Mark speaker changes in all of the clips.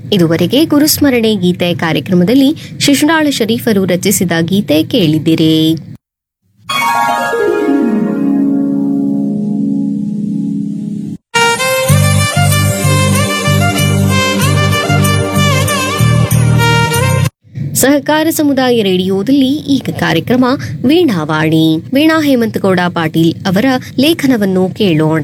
Speaker 1: ಇದುವರೆಗೆ ಗುರುಸ್ಮರಣೆ ಗೀತೆ ಕಾರ್ಯಕ್ರಮದಲ್ಲಿ ಶಿಶುನಾಳ ಶರೀಫರು ರಚಿಸಿದ ಗೀತೆ ಕೇಳಿದಿರಿ ಸಹಕಾರ ಸಮುದಾಯ ರೇಡಿಯೋದಲ್ಲಿ ಈಗ ಕಾರ್ಯಕ್ರಮ ವೀಣಾವಾಣಿ ವೀಣಾ ಹೇಮಂತಗೌಡ ಪಾಟೀಲ್ ಅವರ ಲೇಖನವನ್ನು ಕೇಳೋಣ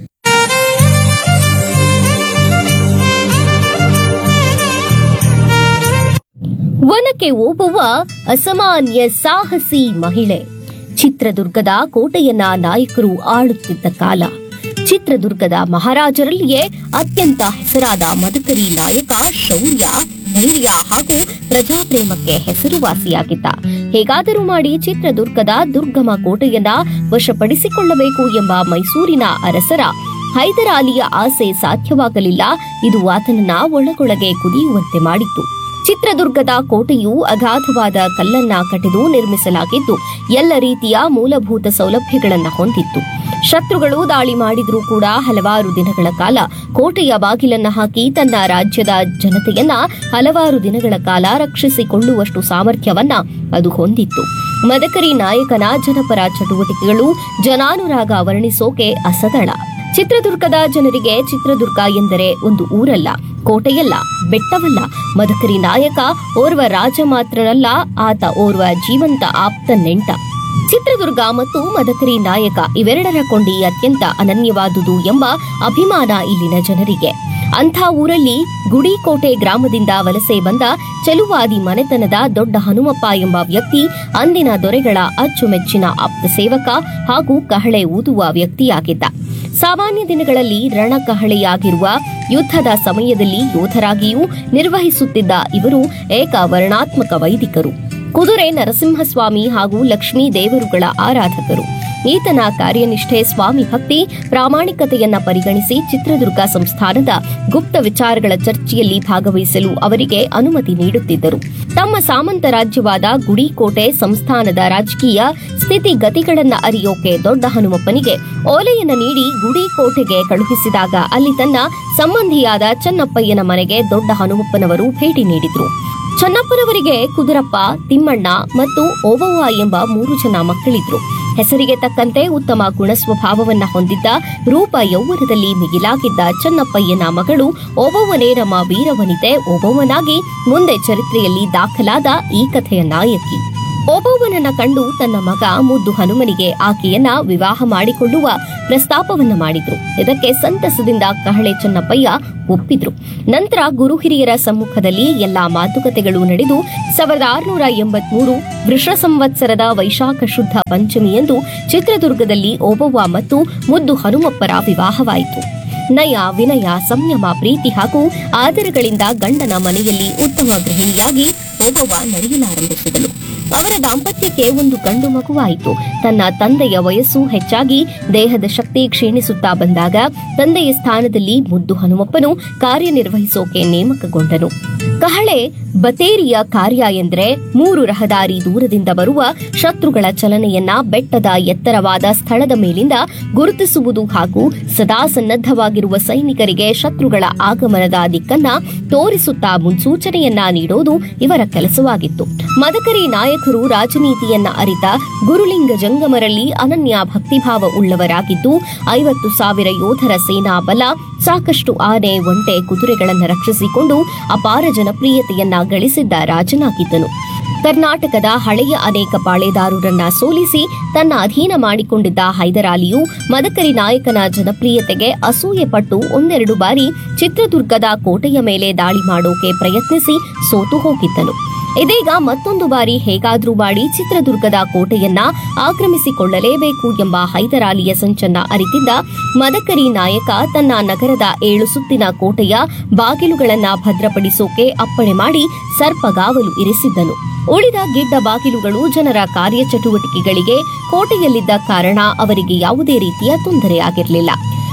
Speaker 1: ವನಕ್ಕೆ ಓಬವ್ವ ಅಸಾಮಾನ್ಯ ಸಾಹಸಿ ಮಹಿಳೆ ಚಿತ್ರದುರ್ಗದ ಕೋಟೆಯನ್ನ ನಾಯಕರು ಆಳುತ್ತಿದ್ದ ಕಾಲ ಚಿತ್ರದುರ್ಗದ ಮಹಾರಾಜರಲ್ಲಿಯೇ ಅತ್ಯಂತ ಹೆಸರಾದ ಮದಕರಿ ನಾಯಕ ಶೌರ್ಯ ಧೈರ್ಯ ಹಾಗೂ ಪ್ರಜಾಪ್ರೇಮಕ್ಕೆ ಹೆಸರುವಾಸಿಯಾಗಿದ್ದ ಹೇಗಾದರೂ ಮಾಡಿ ಚಿತ್ರದುರ್ಗದ ದುರ್ಗಮ ಕೋಟೆಯನ್ನ ವಶಪಡಿಸಿಕೊಳ್ಳಬೇಕು ಎಂಬ ಮೈಸೂರಿನ ಅರಸರ ಹೈದರಾಲಿಯ ಆಸೆ ಸಾಧ್ಯವಾಗಲಿಲ್ಲ ಇದು ಆತನನ್ನ ಒಳಗೊಳಗೆ ಕುದಿಯುವಂತೆ ಮಾಡಿತು ಚಿತ್ರದುರ್ಗದ ಕೋಟೆಯು ಅಗಾಧವಾದ ಕಲ್ಲನ್ನ ಕಟಿದು ನಿರ್ಮಿಸಲಾಗಿದ್ದು ಎಲ್ಲ ರೀತಿಯ ಮೂಲಭೂತ ಸೌಲಭ್ಯಗಳನ್ನ ಹೊಂದಿತ್ತು ಶತ್ರುಗಳು ದಾಳಿ ಮಾಡಿದ್ರೂ ಕೂಡ ಹಲವಾರು ದಿನಗಳ ಕಾಲ ಕೋಟೆಯ ಬಾಗಿಲನ್ನ ಹಾಕಿ ತನ್ನ ರಾಜ್ಯದ ಜನತೆಯನ್ನ ಹಲವಾರು ದಿನಗಳ ಕಾಲ ರಕ್ಷಿಸಿಕೊಳ್ಳುವಷ್ಟು ಸಾಮರ್ಥ್ಯವನ್ನ ಅದು ಹೊಂದಿತ್ತು ಮದಕರಿ ನಾಯಕನ ಜನಪರ ಚಟುವಟಿಕೆಗಳು ಜನಾನುರಾಗ ವರ್ಣಿಸೋಕೆ ಅಸದಳ ಚಿತ್ರದುರ್ಗದ ಜನರಿಗೆ ಚಿತ್ರದುರ್ಗ ಎಂದರೆ ಒಂದು ಊರಲ್ಲ ಕೋಟೆಯಲ್ಲ ಬೆಟ್ಟವಲ್ಲ ಮದಕರಿ ನಾಯಕ ಓರ್ವ ರಾಜ ಮಾತ್ರನಲ್ಲ ಆತ ಓರ್ವ ಜೀವಂತ ಆಪ್ತ ನೆಂಟ ಚಿತ್ರದುರ್ಗ ಮತ್ತು ಮದಕರಿ ನಾಯಕ ಇವೆರಡರ ಕೊಂಡಿ ಅತ್ಯಂತ ಅನನ್ಯವಾದುದು ಎಂಬ ಅಭಿಮಾನ ಇಲ್ಲಿನ ಜನರಿಗೆ ಅಂಥ ಊರಲ್ಲಿ ಗುಡಿಕೋಟೆ ಗ್ರಾಮದಿಂದ ವಲಸೆ ಬಂದ ಚೆಲುವಾದಿ ಮನೆತನದ ದೊಡ್ಡ ಹನುಮಪ್ಪ ಎಂಬ ವ್ಯಕ್ತಿ ಅಂದಿನ ದೊರೆಗಳ ಅಚ್ಚುಮೆಚ್ಚಿನ ಆಪ್ತ ಸೇವಕ ಹಾಗೂ ಕಹಳೆ ಊದುವ ವ್ಯಕ್ತಿಯಾಗಿದ್ದ ಸಾಮಾನ್ಯ ದಿನಗಳಲ್ಲಿ ರಣಕಹಳೆಯಾಗಿರುವ ಯುದ್ಧದ ಸಮಯದಲ್ಲಿ ಯೋಧರಾಗಿಯೂ ನಿರ್ವಹಿಸುತ್ತಿದ್ದ ಇವರು ಏಕ ವರ್ಣಾತ್ಮಕ ವೈದಿಕರು ಕುದುರೆ ನರಸಿಂಹಸ್ವಾಮಿ ಹಾಗೂ ಲಕ್ಷ್ಮೀ ದೇವರುಗಳ ಆರಾಧಕರು ಈತನ ಕಾರ್ಯನಿಷ್ಠೆ ಸ್ವಾಮಿ ಭಕ್ತಿ ಪ್ರಾಮಾಣಿಕತೆಯನ್ನ ಪರಿಗಣಿಸಿ ಚಿತ್ರದುರ್ಗ ಸಂಸ್ಥಾನದ ಗುಪ್ತ ವಿಚಾರಗಳ ಚರ್ಚೆಯಲ್ಲಿ ಭಾಗವಹಿಸಲು ಅವರಿಗೆ ಅನುಮತಿ ನೀಡುತ್ತಿದ್ದರು ತಮ್ಮ ಸಾಮಂತ ರಾಜ್ಯವಾದ ಗುಡಿಕೋಟೆ ಸಂಸ್ಥಾನದ ರಾಜಕೀಯ ಸ್ಥಿತಿಗತಿಗಳನ್ನ ಅರಿಯೋಕೆ ದೊಡ್ಡ ಹನುಮಪ್ಪನಿಗೆ ಓಲೆಯನ್ನ ನೀಡಿ ಗುಡಿಕೋಟೆಗೆ ಕಳುಹಿಸಿದಾಗ ಅಲ್ಲಿ ತನ್ನ ಸಂಬಂಧಿಯಾದ ಚನ್ನಪ್ಪಯ್ಯನ ಮನೆಗೆ ದೊಡ್ಡ ಹನುಮಪ್ಪನವರು ಭೇಟಿ ನೀಡಿದ್ರು ಚನ್ನಪ್ಪನವರಿಗೆ ಕುದುರಪ್ಪ ತಿಮ್ಮಣ್ಣ ಮತ್ತು ಓಬವ್ವ ಎಂಬ ಮೂರು ಜನ ಮಕ್ಕಳಿದ್ರು ಹೆಸರಿಗೆ ತಕ್ಕಂತೆ ಉತ್ತಮ ಗುಣಸ್ವಭಾವವನ್ನ ಹೊಂದಿದ್ದ ರೂಪ ಯೌವನದಲ್ಲಿ ಮಿಗಿಲಾಗಿದ್ದ ಚನ್ನಪ್ಪಯ್ಯನ ಮಗಳು ಓಬವ್ವನೇ ನಮ್ಮ ವೀರವನಿತೆ ಓಬವ್ವನಾಗಿ ಮುಂದೆ ಚರಿತ್ರೆಯಲ್ಲಿ ದಾಖಲಾದ ಈ ಕಥೆಯ ನಾಯಕಿ ಓಬವ್ವನನ್ನ ಕಂಡು ತನ್ನ ಮಗ ಮುದ್ದು ಹನುಮನಿಗೆ ಆಕೆಯನ್ನ ವಿವಾಹ ಮಾಡಿಕೊಳ್ಳುವ ಪ್ರಸ್ತಾಪವನ್ನ ಮಾಡಿದ್ರು ಇದಕ್ಕೆ ಸಂತಸದಿಂದ ಕಹಳೆ ಚನ್ನಪ್ಪಯ್ಯ ಒಪ್ಪಿದ್ರು ನಂತರ ಗುರು ಹಿರಿಯರ ಸಮ್ಮುಖದಲ್ಲಿ ಎಲ್ಲಾ ಮಾತುಕತೆಗಳು ನಡೆದು ಸಾವಿರದ ಆರುನೂರ ಎಂಬತ್ಮೂರು ವೃಷ ಸಂವತ್ಸರದ ವೈಶಾಖ ಶುದ್ಧ ಪಂಚಮಿಯಂದು ಚಿತ್ರದುರ್ಗದಲ್ಲಿ ಓಬವ್ವ ಮತ್ತು ಮುದ್ದು ಹನುಮಪ್ಪರ ವಿವಾಹವಾಯಿತು ನಯ ವಿನಯ ಸಂಯಮ ಪ್ರೀತಿ ಹಾಗೂ ಆದರಗಳಿಂದ ಗಂಡನ ಮನೆಯಲ್ಲಿ ಉತ್ತಮ ಗೃಹಿಣಿಯಾಗಿ ಓಬವ್ವ ನಡೆಯಲಾರಂಭಿಸಿದಳು ಅವರ ದಾಂಪತ್ಯಕ್ಕೆ ಒಂದು ಗಂಡು ಮಗುವಾಯಿತು ತನ್ನ ತಂದೆಯ ವಯಸ್ಸು ಹೆಚ್ಚಾಗಿ ದೇಹದ ಶಕ್ತಿ ಕ್ಷೀಣಿಸುತ್ತಾ ಬಂದಾಗ ತಂದೆಯ ಸ್ಥಾನದಲ್ಲಿ ಮುದ್ದು ಹನುಮಪ್ಪನು ಕಾರ್ಯನಿರ್ವಹಿಸೋಕೆ ನೇಮಕಗೊಂಡನು ಕಹಳೆ ಬತೇರಿಯ ಕಾರ್ಯ ಎಂದರೆ ಮೂರು ರಹದಾರಿ ದೂರದಿಂದ ಬರುವ ಶತ್ರುಗಳ ಚಲನೆಯನ್ನ ಬೆಟ್ಟದ ಎತ್ತರವಾದ ಸ್ಥಳದ ಮೇಲಿಂದ ಗುರುತಿಸುವುದು ಹಾಗೂ ಸದಾ ಸನ್ನದ್ಧವಾಗಿರುವ ಸೈನಿಕರಿಗೆ ಶತ್ರುಗಳ ಆಗಮನದ ದಿಕ್ಕನ್ನ ತೋರಿಸುತ್ತಾ ಮುನ್ಸೂಚನೆಯನ್ನ ನೀಡೋದು ಇವರ ಕೆಲಸವಾಗಿತ್ತು ಮದಕರಿ ನಾಯಕರು ರಾಜನೀತಿಯನ್ನ ಅರಿತ ಗುರುಲಿಂಗ ಜಂಗಮರಲ್ಲಿ ಅನನ್ಯ ಭಕ್ತಿಭಾವ ಉಳ್ಳವರಾಗಿದ್ದು ಐವತ್ತು ಸಾವಿರ ಯೋಧರ ಸೇನಾ ಬಲ ಸಾಕಷ್ಟು ಆನೆ ಒಂಟೆ ಕುದುರೆಗಳನ್ನು ರಕ್ಷಿಸಿಕೊಂಡು ಅಪಾರ ಜನಪ್ರಿಯತೆಯನ್ನ ಗಳಿಸಿದ್ದ ರಾಜನಾಗಿದ್ದನು ಕರ್ನಾಟಕದ ಹಳೆಯ ಅನೇಕ ಪಾಳೆದಾರರನ್ನ ಸೋಲಿಸಿ ತನ್ನ ಅಧೀನ ಮಾಡಿಕೊಂಡಿದ್ದ ಹೈದರಾಲಿಯು ಮದಕರಿ ನಾಯಕನ ಜನಪ್ರಿಯತೆಗೆ ಅಸೂಯೆ ಪಟ್ಟು ಒಂದೆರಡು ಬಾರಿ ಚಿತ್ರದುರ್ಗದ ಕೋಟೆಯ ಮೇಲೆ ದಾಳಿ ಮಾಡೋಕೆ ಪ್ರಯತ್ನಿಸಿ ಸೋತು ಹೋಗಿದ್ದನು ಇದೀಗ ಮತ್ತೊಂದು ಬಾರಿ ಹೇಗಾದ್ರೂ ಮಾಡಿ ಚಿತ್ರದುರ್ಗದ ಕೋಟೆಯನ್ನ ಆಕ್ರಮಿಸಿಕೊಳ್ಳಲೇಬೇಕು ಎಂಬ ಹೈದರಾಲಿಯ ಸಂಚನ್ನ ಅರಿತಿದ್ದ ಮದಕರಿ ನಾಯಕ ತನ್ನ ನಗರದ ಏಳು ಸುತ್ತಿನ ಕೋಟೆಯ ಬಾಗಿಲುಗಳನ್ನ ಭದ್ರಪಡಿಸೋಕೆ ಅಪ್ಪಣೆ ಮಾಡಿ ಸರ್ಪಗಾವಲು ಇರಿಸಿದ್ದನು ಉಳಿದ ಗಿಡ್ಡ ಬಾಗಿಲುಗಳು ಜನರ ಕಾರ್ಯಚಟುವಟಿಕೆಗಳಿಗೆ ಕೋಟೆಯಲ್ಲಿದ್ದ ಕಾರಣ ಅವರಿಗೆ ಯಾವುದೇ ರೀತಿಯ ತೊಂದರೆಯಾಗಿರಲಿಲ್ಲ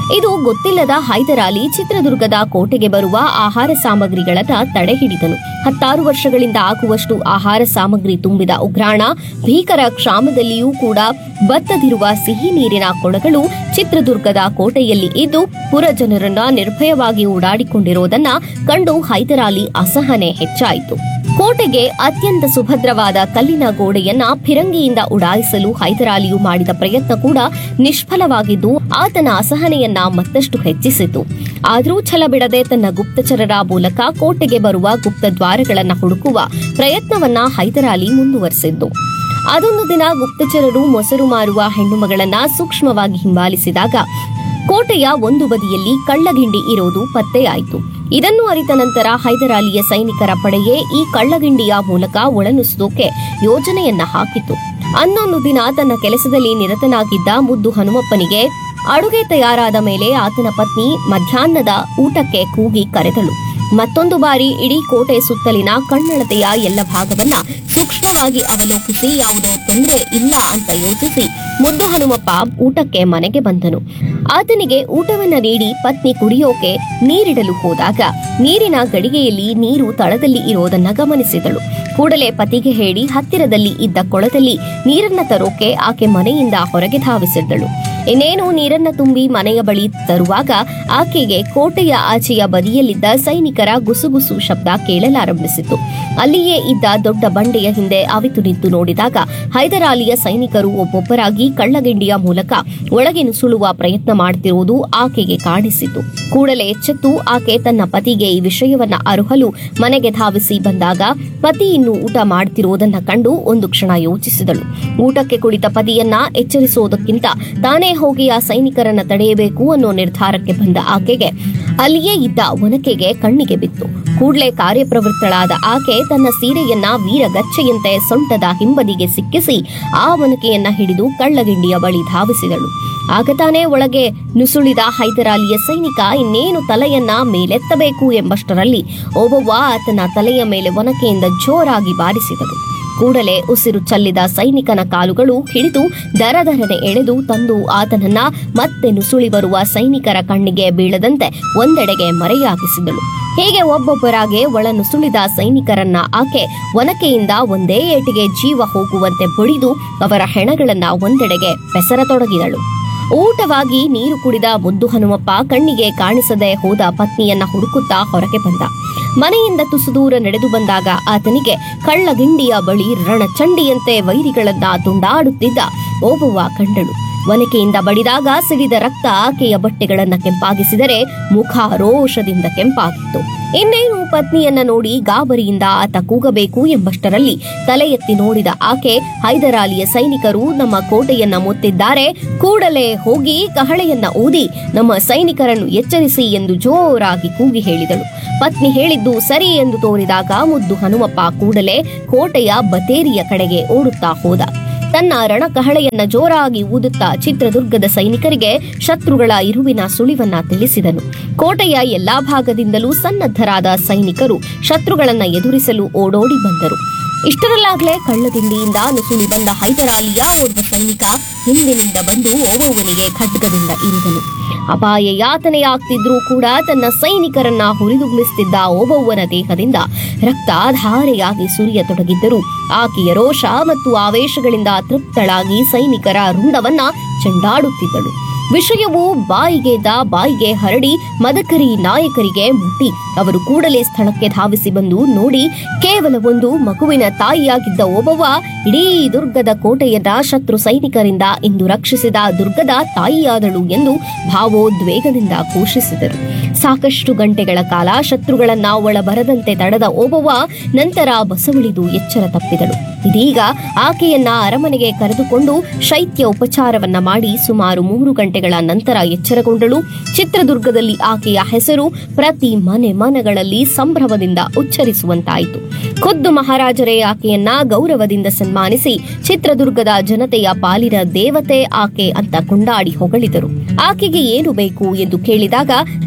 Speaker 1: ಇದು ಗೊತ್ತಿಲ್ಲದ ಹೈದರಾಲಿ ಚಿತ್ರದುರ್ಗದ ಕೋಟೆಗೆ ಬರುವ ಆಹಾರ ಸಾಮಗ್ರಿಗಳನ್ನ ತಡೆ ಹಿಡಿದನು ಹತ್ತಾರು ವರ್ಷಗಳಿಂದ ಆಗುವಷ್ಟು ಆಹಾರ ಸಾಮಗ್ರಿ ತುಂಬಿದ ಉಗ್ರಾಣ ಭೀಕರ ಕ್ಷಾಮದಲ್ಲಿಯೂ ಕೂಡ ಬತ್ತದಿರುವ ಸಿಹಿ ನೀರಿನ ಕೊಳಗಳು ಚಿತ್ರದುರ್ಗದ ಕೋಟೆಯಲ್ಲಿ ಇದ್ದು ಪುರ ಜನರನ್ನ ನಿರ್ಭಯವಾಗಿ ಓಡಾಡಿಕೊಂಡಿರುವುದನ್ನ ಕಂಡು ಹೈದರಾಲಿ ಅಸಹನೆ ಹೆಚ್ಚಾಯಿತು ಕೋಟೆಗೆ ಅತ್ಯಂತ ಸುಭದ್ರವಾದ ಕಲ್ಲಿನ ಗೋಡೆಯನ್ನ ಫಿರಂಗಿಯಿಂದ ಉಡಾಯಿಸಲು ಹೈದರಾಲಿಯು ಮಾಡಿದ ಪ್ರಯತ್ನ ಕೂಡ ನಿಷ್ಫಲವಾಗಿದ್ದು ಆತನ ಅಸಹನೆಯನ್ನ ಮತ್ತಷ್ಟು ಹೆಚ್ಚಿಸಿತು ಆದರೂ ಛಲ ಬಿಡದೆ ತನ್ನ ಗುಪ್ತಚರರ ಮೂಲಕ ಕೋಟೆಗೆ ಬರುವ ಗುಪ್ತ ದ್ವಾರಗಳನ್ನ ಹುಡುಕುವ ಪ್ರಯತ್ನವನ್ನ ಹೈದರಾಲಿ ಮುಂದುವರೆಸಿದ್ದು ಅದೊಂದು ದಿನ ಗುಪ್ತಚರರು ಮೊಸರು ಮಾರುವ ಹೆಣ್ಣು ಮಗಳನ್ನ ಸೂಕ್ಷ್ಮವಾಗಿ ಹಿಂಬಾಲಿಸಿದಾಗ ಕೋಟೆಯ ಒಂದು ಬದಿಯಲ್ಲಿ ಕಳ್ಳಗಿಂಡಿ ಇರೋದು ಪತ್ತೆಯಾಯಿತು ಇದನ್ನು ಅರಿತ ನಂತರ ಹೈದರಾಲಿಯ ಸೈನಿಕರ ಪಡೆಯೇ ಈ ಕಳ್ಳಗಿಂಡಿಯ ಮೂಲಕ ಒಳನುಸುವುದಕ್ಕೆ ಯೋಜನೆಯನ್ನ ಹಾಕಿತು ಅನ್ನೊಂದು ದಿನ ತನ್ನ ಕೆಲಸದಲ್ಲಿ ನಿರತನಾಗಿದ್ದ ಮುದ್ದು ಹನುಮಪ್ಪನಿಗೆ ಅಡುಗೆ ತಯಾರಾದ ಮೇಲೆ ಆತನ ಪತ್ನಿ ಮಧ್ಯಾಹ್ನದ ಊಟಕ್ಕೆ ಕೂಗಿ ಕರೆದಳು ಮತ್ತೊಂದು ಬಾರಿ ಇಡೀ ಕೋಟೆ ಸುತ್ತಲಿನ ಕಣ್ಣಳತೆಯ ಎಲ್ಲ ಭಾಗವನ್ನ ಸೂಕ್ಷ್ಮವಾಗಿ ಅವಲೋಕಿಸಿ ಯಾವುದೇ ತೊಂದರೆ ಇಲ್ಲ ಅಂತ ಯೋಚಿಸಿ ಮುದ್ದು ಹನುಮಪ್ಪ ಊಟಕ್ಕೆ ಮನೆಗೆ ಬಂದನು ಆತನಿಗೆ ಊಟವನ್ನ ನೀಡಿ ಪತ್ನಿ ಕುಡಿಯೋಕೆ ನೀರಿಡಲು ಹೋದಾಗ ನೀರಿನ ಗಡಿಗೆಯಲ್ಲಿ ನೀರು ತಳದಲ್ಲಿ ಇರೋದನ್ನ ಗಮನಿಸಿದಳು ಕೂಡಲೇ ಪತಿಗೆ ಹೇಳಿ ಹತ್ತಿರದಲ್ಲಿ ಇದ್ದ ಕೊಳದಲ್ಲಿ ನೀರನ್ನ ತರೋಕೆ ಆಕೆ ಮನೆಯಿಂದ ಹೊರಗೆ ಧಾವಿಸಿದ್ದಳು ಇನ್ನೇನು ನೀರನ್ನ ತುಂಬಿ ಮನೆಯ ಬಳಿ ತರುವಾಗ ಆಕೆಗೆ ಕೋಟೆಯ ಆಚೆಯ ಬದಿಯಲ್ಲಿದ್ದ ಸೈನಿಕರ ಗುಸುಗುಸು ಶಬ್ದ ಕೇಳಲಾರಂಭಿಸಿತು ಅಲ್ಲಿಯೇ ಇದ್ದ ದೊಡ್ಡ ಬಂಡೆಯ ಹಿಂದೆ ಅವಿತು ನಿಂತು ನೋಡಿದಾಗ ಹೈದರಾಲಿಯ ಸೈನಿಕರು ಒಬ್ಬೊಬ್ಬರಾಗಿ ಕಳ್ಳಗಿಂಡಿಯ ಮೂಲಕ ಒಳಗೆ ನುಸುಳುವ ಪ್ರಯತ್ನ ಮಾಡುತ್ತಿರುವುದು ಆಕೆಗೆ ಕಾಣಿಸಿತು ಕೂಡಲೇ ಎಚ್ಚೆತ್ತು ಆಕೆ ತನ್ನ ಪತಿಗೆ ಈ ವಿಷಯವನ್ನ ಅರುಹಲು ಮನೆಗೆ ಧಾವಿಸಿ ಬಂದಾಗ ಪತಿ ಇನ್ನು ಊಟ ಮಾಡ್ತಿರುವುದನ್ನ ಕಂಡು ಒಂದು ಕ್ಷಣ ಯೋಚಿಸಿದಳು ಊಟಕ್ಕೆ ಕುಳಿತ ಪತಿಯನ್ನ ಎಚ್ಚರಿಸುವುದಕ್ಕಿಂತ ತಾನೇ ಹೋಗಿ ಆ ಸೈನಿಕರನ್ನ ತಡೆಯಬೇಕು ಅನ್ನೋ ನಿರ್ಧಾರಕ್ಕೆ ಬಂದ ಆಕೆಗೆ ಅಲ್ಲಿಯೇ ಇದ್ದ ಒನಕೆಗೆ ಕಣ್ಣಿಗೆ ಬಿತ್ತು ಕೂಡಲೇ ಕಾರ್ಯಪ್ರವೃತ್ತಳಾದ ಆಕೆ ತನ್ನ ಸೀರೆಯನ್ನ ವೀರಗಚ್ಚೆಯಂತೆ ಸೊಂಟದ ಹಿಂಬದಿಗೆ ಸಿಕ್ಕಿಸಿ ಆ ಒನಕೆಯನ್ನ ಹಿಡಿದು ಕಳ್ಳಗಿಂಡಿಯ ಬಳಿ ಧಾವಿಸಿದಳು ಆಗ ತಾನೇ ಒಳಗೆ ನುಸುಳಿದ ಹೈದರಾಲಿಯ ಸೈನಿಕ ಇನ್ನೇನು ತಲೆಯನ್ನ ಮೇಲೆತ್ತಬೇಕು ಎಂಬಷ್ಟರಲ್ಲಿ ಒಬ್ಬವ್ವ ಆತನ ತಲೆಯ ಮೇಲೆ ಒನಕೆಯಿಂದ ಜೋರಾಗಿ ಬಾರಿಸಿದಳು ಕೂಡಲೇ ಉಸಿರು ಚಲ್ಲಿದ ಸೈನಿಕನ ಕಾಲುಗಳು ಹಿಡಿದು ದರದರನೆ ಎಳೆದು ತಂದು ಆತನನ್ನ ಮತ್ತೆ ನುಸುಳಿ ಬರುವ ಸೈನಿಕರ ಕಣ್ಣಿಗೆ ಬೀಳದಂತೆ ಒಂದೆಡೆಗೆ ಮರೆಯಾಗಿಸಿದಳು ಹೀಗೆ ಒಬ್ಬೊಬ್ಬರಾಗೆ ಒಳ ನುಸುಳಿದ ಸೈನಿಕರನ್ನ ಆಕೆ ಒನಕೆಯಿಂದ ಒಂದೇ ಏಟಿಗೆ ಜೀವ ಹೋಗುವಂತೆ ಬಡಿದು ಅವರ ಹೆಣಗಳನ್ನ ಒಂದೆಡೆಗೆ ಬೆಸರತೊಡಗಿದಳು ಊಟವಾಗಿ ನೀರು ಕುಡಿದ ಮುದ್ದು ಹನುಮಪ್ಪ ಕಣ್ಣಿಗೆ ಕಾಣಿಸದೆ ಹೋದ ಪತ್ನಿಯನ್ನ ಹುಡುಕುತ್ತಾ ಹೊರಗೆ ಬಂದ ಮನೆಯಿಂದ ತುಸು ದೂರ ನಡೆದು ಬಂದಾಗ ಆತನಿಗೆ ಕಳ್ಳಗಿಂಡಿಯ ಬಳಿ ರಣಚಂಡಿಯಂತೆ ವೈರಿಗಳನ್ನ ತುಂಡಾಡುತ್ತಿದ್ದ ಓಬವ್ವ ಕಂಡಳು ಒನಕೆಯಿಂದ ಬಡಿದಾಗ ಸಿಡಿದ ರಕ್ತ ಆಕೆಯ ಬಟ್ಟೆಗಳನ್ನ ಕೆಂಪಾಗಿಸಿದರೆ ಮುಖ ರೋಷದಿಂದ ಕೆಂಪಾಗಿತ್ತು ಇನ್ನೇನು ಪತ್ನಿಯನ್ನ ನೋಡಿ ಗಾಬರಿಯಿಂದ ಆತ ಕೂಗಬೇಕು ಎಂಬಷ್ಟರಲ್ಲಿ ತಲೆ ಎತ್ತಿ ನೋಡಿದ ಆಕೆ ಹೈದರಾಲಿಯ ಸೈನಿಕರು ನಮ್ಮ ಕೋಟೆಯನ್ನ ಮುತ್ತಿದ್ದಾರೆ ಕೂಡಲೇ ಹೋಗಿ ಕಹಳೆಯನ್ನ ಊದಿ ನಮ್ಮ ಸೈನಿಕರನ್ನು ಎಚ್ಚರಿಸಿ ಎಂದು ಜೋರಾಗಿ ಕೂಗಿ ಹೇಳಿದಳು ಪತ್ನಿ ಹೇಳಿದ್ದು ಸರಿ ಎಂದು ತೋರಿದಾಗ ಮುದ್ದು ಹನುಮಪ್ಪ ಕೂಡಲೇ ಕೋಟೆಯ ಬತೇರಿಯ ಕಡೆಗೆ ಓಡುತ್ತಾ ಹೋದ ತನ್ನ ರಣಕಹಳೆಯನ್ನ ಜೋರಾಗಿ ಊದುತ್ತಾ ಚಿತ್ರದುರ್ಗದ ಸೈನಿಕರಿಗೆ ಶತ್ರುಗಳ ಇರುವಿನ ಸುಳಿವನ್ನ ತಿಳಿಸಿದನು ಕೋಟೆಯ ಎಲ್ಲಾ ಭಾಗದಿಂದಲೂ ಸನ್ನದ್ಧರಾದ ಸೈನಿಕರು ಶತ್ರುಗಳನ್ನ ಎದುರಿಸಲು ಓಡೋಡಿ ಬಂದರು ಇಷ್ಟರಲ್ಲಾಗಲೇ ಕಳ್ಳದಿಂಡಿಯಿಂದ ನುಸುಳಿ ಬಂದ ಹೈದರಾಲಿಯ ಓರ್ವ ಸೈನಿಕ ಹಿಂದಿನಿಂದ ಬಂದು ಓಬವ್ವನಿಗೆ ಖಡ್ಗದಿಂದ ಇರಿದನು ಅಪಾಯ ಯಾತನೆಯಾಗ್ತಿದ್ರೂ ಕೂಡ ತನ್ನ ಸೈನಿಕರನ್ನ ಹುರಿದುಂಬಿಸ್ತಿದ್ದ ಓಬವ್ವನ ದೇಹದಿಂದ ರಕ್ತ ಧಾರೆಯಾಗಿ ಸುರಿಯತೊಡಗಿದ್ದರು ಆಕೆಯ ರೋಷ ಮತ್ತು ಆವೇಶಗಳಿಂದ ತೃಪ್ತಳಾಗಿ ಸೈನಿಕರ ರುಂಡವನ್ನ ಚೆಂಡಾಡುತ್ತಿದ್ದಳು ವಿಷಯವು ಬಾಯಿಗೆದ ಬಾಯಿಗೆ ಹರಡಿ ಮದಕರಿ ನಾಯಕರಿಗೆ ಮುಟ್ಟಿ ಅವರು ಕೂಡಲೇ ಸ್ಥಳಕ್ಕೆ ಧಾವಿಸಿ ಬಂದು ನೋಡಿ ಕೇವಲ ಒಂದು ಮಗುವಿನ ತಾಯಿಯಾಗಿದ್ದ ಒಬ್ಬವ ಇಡೀ ದುರ್ಗದ ಕೋಟೆಯನ್ನ ಶತ್ರು ಸೈನಿಕರಿಂದ ಇಂದು ರಕ್ಷಿಸಿದ ದುರ್ಗದ ತಾಯಿಯಾದಳು ಎಂದು ಭಾವೋದ್ವೇಗದಿಂದ ಘೋಷಿಸಿದರು ಸಾಕಷ್ಟು ಗಂಟೆಗಳ ಕಾಲ ಶತ್ರುಗಳನ್ನ ಒಳ ಬರದಂತೆ ತಡೆದ ಓಬವ್ವ ನಂತರ ಬಸವಳಿದು ಎಚ್ಚರ ತಪ್ಪಿದಳು ಇದೀಗ ಆಕೆಯನ್ನ ಅರಮನೆಗೆ ಕರೆದುಕೊಂಡು ಶೈತ್ಯ ಉಪಚಾರವನ್ನ ಮಾಡಿ ಸುಮಾರು ಮೂರು ಗಂಟೆಗಳ ನಂತರ ಎಚ್ಚರಗೊಂಡಳು ಚಿತ್ರದುರ್ಗದಲ್ಲಿ ಆಕೆಯ ಹೆಸರು ಪ್ರತಿ ಮನೆ ಮನಗಳಲ್ಲಿ ಸಂಭ್ರಮದಿಂದ ಉಚ್ಚರಿಸುವಂತಾಯಿತು ಖುದ್ದು ಮಹಾರಾಜರೇ ಆಕೆಯನ್ನ ಗೌರವದಿಂದ ಸನ್ಮಾನಿಸಿ ಚಿತ್ರದುರ್ಗದ ಜನತೆಯ ಪಾಲಿನ ದೇವತೆ ಆಕೆ ಅಂತ ಕೊಂಡಾಡಿ ಹೊಗಳಿದರು ಆಕೆಗೆ ಏನು ಬೇಕು ಎಂದು ಕೇಳಿದಾಗ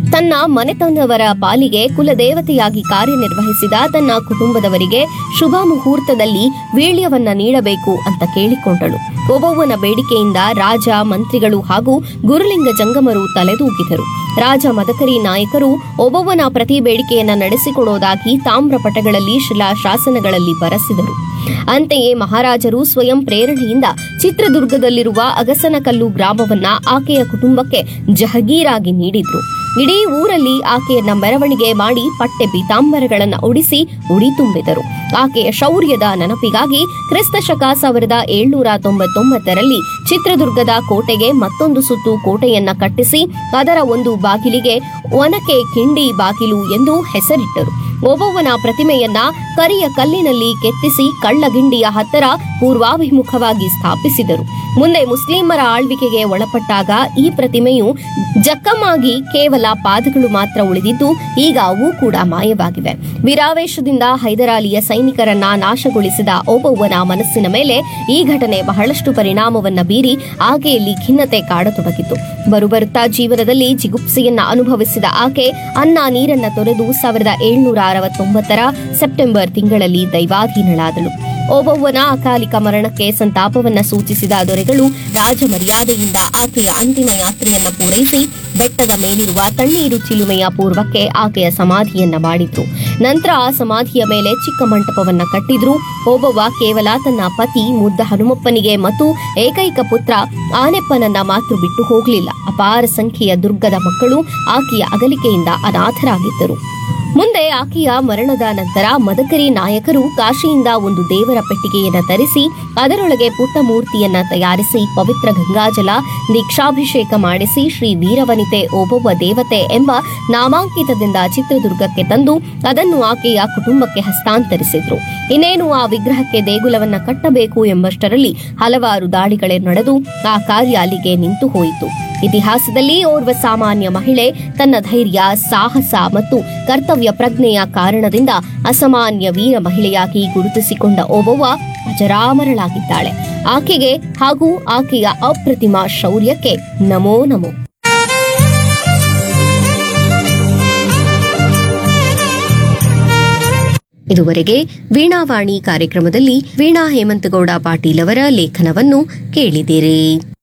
Speaker 1: ತನ್ನ ಮನೆತನದವರ ಪಾಲಿಗೆ ಕುಲದೇವತೆಯಾಗಿ ಕಾರ್ಯನಿರ್ವಹಿಸಿದ ತನ್ನ ಕುಟುಂಬದವರಿಗೆ ಶುಭ ಮುಹೂರ್ತದಲ್ಲಿ ವೀಳ್ಯವನ್ನ ನೀಡಬೇಕು ಅಂತ ಕೇಳಿಕೊಂಡಳು ಒಬ್ಬೊಬ್ಬನ ಬೇಡಿಕೆಯಿಂದ ರಾಜ ಮಂತ್ರಿಗಳು ಹಾಗೂ ಗುರುಲಿಂಗ ಜಂಗಮರು ತಲೆದೂಗಿದರು ರಾಜ ಮದಕರಿ ನಾಯಕರು ಒಬ್ಬೊಬ್ಬನ ಪ್ರತಿ ಬೇಡಿಕೆಯನ್ನ ನಡೆಸಿಕೊಡೋದಾಗಿ ತಾಮ್ರಪಟಗಳಲ್ಲಿ ಶಿಲಾಶಾಸನಗಳಲ್ಲಿ ಬರೆಸಿದರು ಅಂತೆಯೇ ಮಹಾರಾಜರು ಸ್ವಯಂ ಪ್ರೇರಣೆಯಿಂದ ಚಿತ್ರದುರ್ಗದಲ್ಲಿರುವ ಅಗಸನಕಲ್ಲು ಗ್ರಾಮವನ್ನ ಆಕೆಯ ಕುಟುಂಬಕ್ಕೆ ಜಹಗೀರಾಗಿ ನೀಡಿದ್ರು ಇಡೀ ಊರಲ್ಲಿ ಆಕೆಯನ್ನ ಮೆರವಣಿಗೆ ಮಾಡಿ ಪಟ್ಟೆ ಪೀತಾಂಬರಗಳನ್ನ ಉಡಿಸಿ ಉಡಿ ತುಂಬಿದರು ಆಕೆಯ ಶೌರ್ಯದ ನೆನಪಿಗಾಗಿ ಕ್ರಿಸ್ತ ಶಕ ಸಾವಿರದ ಏಳ್ನೂರ ತೊಂಬತ್ತೊಂಬತ್ತರಲ್ಲಿ ಚಿತ್ರದುರ್ಗದ ಕೋಟೆಗೆ ಮತ್ತೊಂದು ಸುತ್ತು ಕೋಟೆಯನ್ನ ಕಟ್ಟಿಸಿ ಅದರ ಒಂದು ಬಾಗಿಲಿಗೆ ಒನಕೆ ಕಿಂಡಿ ಬಾಗಿಲು ಎಂದು ಹೆಸರಿಟ್ಟರು ಒಬ್ಬೊಬ್ಬನ ಪ್ರತಿಮೆಯನ್ನ ಕರಿಯ ಕಲ್ಲಿನಲ್ಲಿ ಕೆತ್ತಿಸಿ ಕಳ್ಳಗಿಂಡಿಯ ಹತ್ತಿರ ಪೂರ್ವಾಭಿಮುಖವಾಗಿ ಸ್ಥಾಪಿಸಿದರು ಮುಂದೆ ಮುಸ್ಲಿಮರ ಆಳ್ವಿಕೆಗೆ ಒಳಪಟ್ಟಾಗ ಈ ಪ್ರತಿಮೆಯು ಜಕ್ಕಮ್ಮಾಗಿ ಕೇವಲ ಪಾದಗಳು ಮಾತ್ರ ಉಳಿದಿದ್ದು ಈಗ ಅವು ಕೂಡ ಮಾಯವಾಗಿವೆ ವಿರಾವೇಶದಿಂದ ಹೈದರಾಲಿಯ ಸೈನಿಕರನ್ನ ನಾಶಗೊಳಿಸಿದ ಓಬವ್ವನ ಮನಸ್ಸಿನ ಮೇಲೆ ಈ ಘಟನೆ ಬಹಳಷ್ಟು ಪರಿಣಾಮವನ್ನ ಬೀರಿ ಆಕೆಯಲ್ಲಿ ಖಿನ್ನತೆ ಕಾಡತೊಡಗಿತು ಬರುಬರುತ್ತಾ ಜೀವನದಲ್ಲಿ ಜಿಗುಪ್ಸೆಯನ್ನ ಅನುಭವಿಸಿದ ಆಕೆ ಅನ್ನ ನೀರನ್ನ ತೊರೆದು ಸಾವಿರದ ಏಳ್ನೂರ ಅರವತ್ತೊಂಬತ್ತರ ಸೆಪ್ಟೆಂಬರ್ ತಿಂಗಳಲ್ಲಿ ದೈವಾಧೀನಳಾದಳು ಓಬವ್ವನ ಅಕಾಲಿಕ ಮರಣಕ್ಕೆ ಸಂತಾಪವನ್ನ ಸೂಚಿಸಿದ ದೊರೆಗಳು ರಾಜ ಮರ್ಯಾದೆಯಿಂದ ಆಕೆಯ ಅಂತಿಮ ಯಾತ್ರೆಯನ್ನ ಪೂರೈಸಿ ಬೆಟ್ಟದ ಮೇಲಿರುವ ತಣ್ಣೀರು ಚಿಲುಮೆಯ ಪೂರ್ವಕ್ಕೆ ಆಕೆಯ ಸಮಾಧಿಯನ್ನ ಮಾಡಿದ್ರು ನಂತರ ಆ ಸಮಾಧಿಯ ಮೇಲೆ ಚಿಕ್ಕ ಮಂಟಪವನ್ನ ಕಟ್ಟಿದ್ರು ಓಬವ್ವ ಕೇವಲ ತನ್ನ ಪತಿ ಮುದ್ದ ಹನುಮಪ್ಪನಿಗೆ ಮತ್ತು ಏಕೈಕ ಪುತ್ರ ಆನೆಪ್ಪನನ್ನ ಮಾತ್ರ ಬಿಟ್ಟು ಹೋಗಲಿಲ್ಲ ಅಪಾರ ಸಂಖ್ಯೆಯ ದುರ್ಗದ ಮಕ್ಕಳು ಆಕೆಯ ಅಗಲಿಕೆಯಿಂದ ಅನಾಥರಾಗಿದ್ದರು ಮುಂದೆ ಆಕೆಯ ಮರಣದ ನಂತರ ಮದಕರಿ ನಾಯಕರು ಕಾಶಿಯಿಂದ ಒಂದು ದೇವರ ಪೆಟ್ಟಿಗೆಯನ್ನ ತರಿಸಿ ಅದರೊಳಗೆ ಪುಟ್ಟ ಮೂರ್ತಿಯನ್ನ ತಯಾರಿಸಿ ಪವಿತ್ರ ಗಂಗಾಜಲ ದೀಕ್ಷಾಭಿಷೇಕ ಮಾಡಿಸಿ ಶ್ರೀ ವೀರವನಿತೆ ಓಬವ್ವ ದೇವತೆ ಎಂಬ ನಾಮಾಂಕಿತದಿಂದ ಚಿತ್ರದುರ್ಗಕ್ಕೆ ತಂದು ಅದನ್ನು ಆಕೆಯ ಕುಟುಂಬಕ್ಕೆ ಹಸ್ತಾಂತರಿಸಿದ್ರು ಇನ್ನೇನು ಆ ವಿಗ್ರಹಕ್ಕೆ ದೇಗುಲವನ್ನ ಕಟ್ಟಬೇಕು ಎಂಬಷ್ಟರಲ್ಲಿ ಹಲವಾರು ದಾಳಿಗಳೇ ನಡೆದು ಆ ಕಾರ್ಯ ಅಲ್ಲಿಗೆ ನಿಂತು ಹೋಯಿತು ಇತಿಹಾಸದಲ್ಲಿ ಓರ್ವ ಸಾಮಾನ್ಯ ಮಹಿಳೆ ತನ್ನ ಧೈರ್ಯ ಸಾಹಸ ಮತ್ತು ಕರ್ತವ್ಯ ಪ್ರಜ್ಞೆಯ ಕಾರಣದಿಂದ ಅಸಾಮಾನ್ಯ ವೀರ ಮಹಿಳೆಯಾಗಿ ಗುರುತಿಸಿಕೊಂಡ ಓಬವ್ವ ಅಜರಾಮರಳಾಗಿದ್ದಾಳೆ ಆಕೆಗೆ ಹಾಗೂ ಆಕೆಯ ಅಪ್ರತಿಮ ಶೌರ್ಯಕ್ಕೆ ನಮೋ ನಮೋ ಇದುವರೆಗೆ ವೀಣಾವಾಣಿ ಕಾರ್ಯಕ್ರಮದಲ್ಲಿ ವೀಣಾ ಹೇಮಂತಗೌಡ ಪಾಟೀಲ್ ಅವರ ಲೇಖನವನ್ನು ಕೇಳಿದಿರಿ